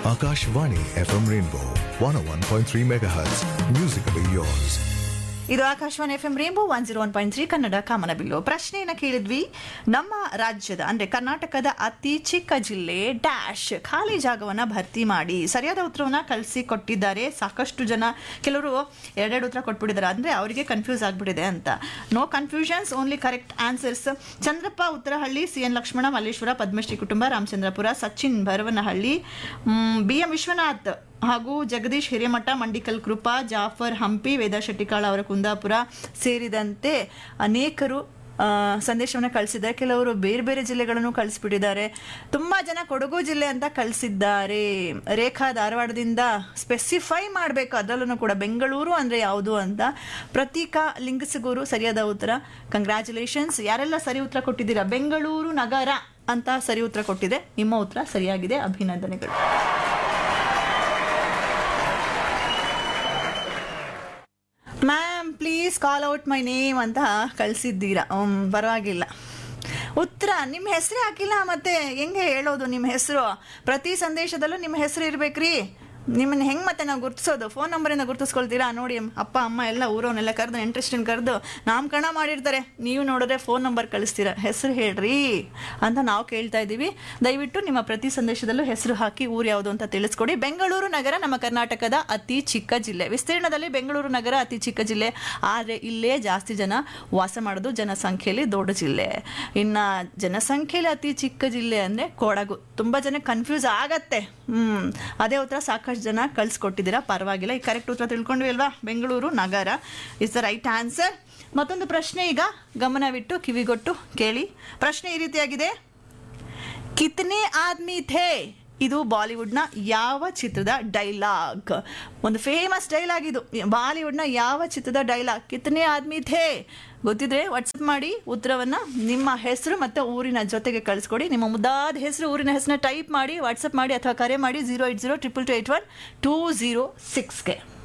Akashvani FM Rainbow 101.3 MHz. Musically yours. ಇದು Akashvani F M Rainbow one zero one point three Kannada ಕಾಮನಬಿಲ್ಲು ಪ್ರಶ್ನೆಯನ್ನ ಕೇಳಿದ್ವಿ ನಮ್ಮ ರಾಜ್ಯದ ಅಂದ್ರೆ ಕರ್ನಾಟಕದ ಅತಿ ಚಿಕ್ಕ ಜಿಲ್ಲೆ ಡ್ಯಾಶ್ ಖಾಲಿ ಜಾಗವನ್ನ ಭರ್ತಿ ಮಾಡಿ ಸರಿಯಾದ ಉತ್ತರವನ್ನ ಕಳಿಸಿ ಕೊಟ್ಟಿದ್ದಾರೆ ಸಾಕಷ್ಟು ಜನ ಕೆಲವರು ಎರಡೆರಡು ಉತ್ತರ ಕೊಟ್ಬಿಟ್ಟಿದ್ದಾರೆ ಅಂದ್ರೆ ಅವರಿಗೆ ಕನ್ಫ್ಯೂಸ್ ಆಗ್ಬಿಟ್ಟಿದೆ ಅಂತ no confusions only correct answers Chandrappa Uttarahalli C N Lakshmana Malleshwara Padmashri ಕುಟುಂಬ ರಾಮಚಂದ್ರಪುರ ಸಚಿನ್ ಭರವನಹಳ್ಳಿ ಬಿ ಎಂ ವಿಶ್ವನಾಥ್ ಹಾಗೂ ಜಗದೀಶ್ ಹಿರೇಮಠ ಮಂಡಿಕಲ್ ಕೃಪಾ ಜಾಫರ್ ಹಂಪಿ ವೇದಾ ಶೆಟ್ಟಿಕಾಳ ಅವರ ಕುಂದಾಪುರ ಸೇರಿದಂತೆ ಅನೇಕರು ಆ, ಸಂದೇಶವನ್ನು ಕಳಿಸಿದ್ದಾರೆ ಕೆಲವರು ಬೇರೆ ಬೇರೆ ಜಿಲ್ಲೆಗಳನ್ನು ಕಳಿಸ್ಬಿಟ್ಟಿದ್ದಾರೆ ತುಂಬ ಜನ ಕೊಡಗು ಜಿಲ್ಲೆ ಅಂತ ಕಳಿಸಿದ್ದಾರೆ ರೇಖಾ ಧಾರವಾಡದಿಂದ ಸ್ಪೆಸಿಫೈ ಮಾಡಬೇಕು ಅದರಲ್ಲೂ ಕೂಡ ಬೆಂಗಳೂರು ಅಂದರೆ ಯಾವುದು ಅಂತ ಪ್ರತೀಕಾ ಲಿಂಗಸಗೂರು ಸರಿಯಾದ ಉತ್ತರ ಕಂಗ್ರ್ಯಾಚುಲೇಷನ್ಸ್ ಯಾರೆಲ್ಲ ಸರಿ ಉತ್ತರ ಕೊಟ್ಟಿದ್ದೀರಾ ಬೆಂಗಳೂರು ನಗರ ಅಂತ ಸರಿ ಉತ್ತರ ಕೊಟ್ಟಿದೆ ನಿಮ್ಮ ಉತ್ತರ ಸರಿಯಾಗಿದೆ ಅಭಿನಂದನೆಗಳು ma'am please call out my name ಅಂತ ಕಳಿಸಿದ್ದೀರಾ ಹ್ಮ್, ಪರವಾಗಿಲ್ಲ ಉತ್ತರ ನಿಮ್ಮ ಹೆಸರೇ ಹಾಕಿಲ್ಲ ಮತ್ತೆ ಹೆಂಗೆ ಹೇಳೋದು ನಿಮ್ಮ ಹೆಸರು ಪ್ರತಿ ಸಂದೇಶದಲ್ಲೂ ನಿಮ್ಮ ಹೆಸರು ಇರ್ಬೇಕ್ರಿ ನಿಮ್ಮನ್ನ ಹೆಂಗೆ ಮತ್ತೆ ನಾವು ಗುರ್ತಿಸೋದು ಫೋನ್ ನಂಬರಿಂದ ಗುರ್ತಿಸ್ಕೊಳ್ತೀರಾ ನೋಡಿ ಅಪ್ಪ ಅಮ್ಮ ಎಲ್ಲ ಊರವನ್ನೆಲ್ಲ ಕರೆದು ಇಂಟ್ರೆಸ್ಟಿಂಗ್ ಕರೆದು ನಾಮಕರಣ ಮಾಡಿರ್ತಾರೆ ನೀವು ನೋಡಿದ್ರೆ ಫೋನ್ ನಂಬರ್ ಕಳಿಸ್ತೀರಾ ಹೆಸರು ಹೇಳ್ರಿ ಅಂತ ನಾವು ಕೇಳ್ತಾ ಇದ್ದೀವಿ ದಯವಿಟ್ಟು ನಿಮ್ಮ ಪ್ರತಿ ಸಂದೇಶದಲ್ಲೂ ಹೆಸರು ಹಾಕಿ ಊರು ಯಾವುದು ಅಂತ ತಿಳಿಸ್ಕೊಡಿ ಬೆಂಗಳೂರು ನಗರ ನಮ್ಮ ಕರ್ನಾಟಕದ ಅತಿ ಚಿಕ್ಕ ಜಿಲ್ಲೆ ವಿಸ್ತೀರ್ಣದಲ್ಲಿ ಬೆಂಗಳೂರು ನಗರ ಅತಿ ಚಿಕ್ಕ ಜಿಲ್ಲೆ ಆದರೆ ಇಲ್ಲೇ ಜಾಸ್ತಿ ಜನ ವಾಸ ಮಾಡೋದು ಜನಸಂಖ್ಯೆಯಲ್ಲಿ ದೊಡ್ಡ ಜಿಲ್ಲೆ ಇನ್ನು ಜನಸಂಖ್ಯೆಯಲ್ಲಿ ಅತಿ ಚಿಕ್ಕ ಜಿಲ್ಲೆ ಅಂದರೆ ಕೊಡಗು ತುಂಬ ಜನ ಕನ್ಫ್ಯೂಸ್ ಆಗತ್ತೆ ಹ್ಮ್ ಅದೇ ಉತ್ತರ ಸಾಕಷ್ಟು ಜನ ಕಳ್ಸಿಕೊಟ್ಟಿದ್ದೀರಾ ಪರವಾಗಿಲ್ಲ ಈ ಕರೆಕ್ಟ್ ಉತ್ತರ ತಿಳ್ಕೊಂಡ್ವಿ ಅಲ್ವಾ ಬೆಂಗಳೂರು ನಗರ ಇಸ್ ದ ರೈಟ್ ಆನ್ಸರ್ ಮತ್ತೊಂದು ಪ್ರಶ್ನೆ ಈಗ ಗಮನವಿಟ್ಟು ಕಿವಿಗೊಟ್ಟು ಕೇಳಿ ಪ್ರಶ್ನೆ ಈ ರೀತಿಯಾಗಿದೆ ಕಿತ್ನೆ ಆದ್ಮಿ ಥೇ ಇದು ಬಾಲಿವುಡ್ನ ಯಾವ ಚಿತ್ರದ ಡೈಲಾಗ್ ಒಂದು ಫೇಮಸ್ ಡೈಲಾಗ್ ಇದು ಬಾಲಿವುಡ್ನ ಯಾವ ಚಿತ್ರದ ಡೈಲಾಗ್ ಕಿತ್ನೆ ಆದ್ಮಿ ಥೇ ಗೊತ್ತಿದ್ರೆ ವಾಟ್ಸಪ್ ಮಾಡಿ ಉತ್ತರವನ್ನ ನಿಮ್ಮ ಹೆಸರು ಮತ್ತೆ ಊರಿನ ಜೊತೆಗೆ ಕಳಿಸ್ಕೊಡಿ ನಿಮ್ಮ ಮುದ್ದಾದ ಹೆಸರು ಊರಿನ ಹೆಸರನ್ನ ಟೈಪ್ ಮಾಡಿ ವಾಟ್ಸಪ್ ಮಾಡಿ ಅಥವಾ ಕರೆ ಮಾಡಿ zero eight zero triple two eight one two zero ಸಿಕ್ಸ್ಗೆ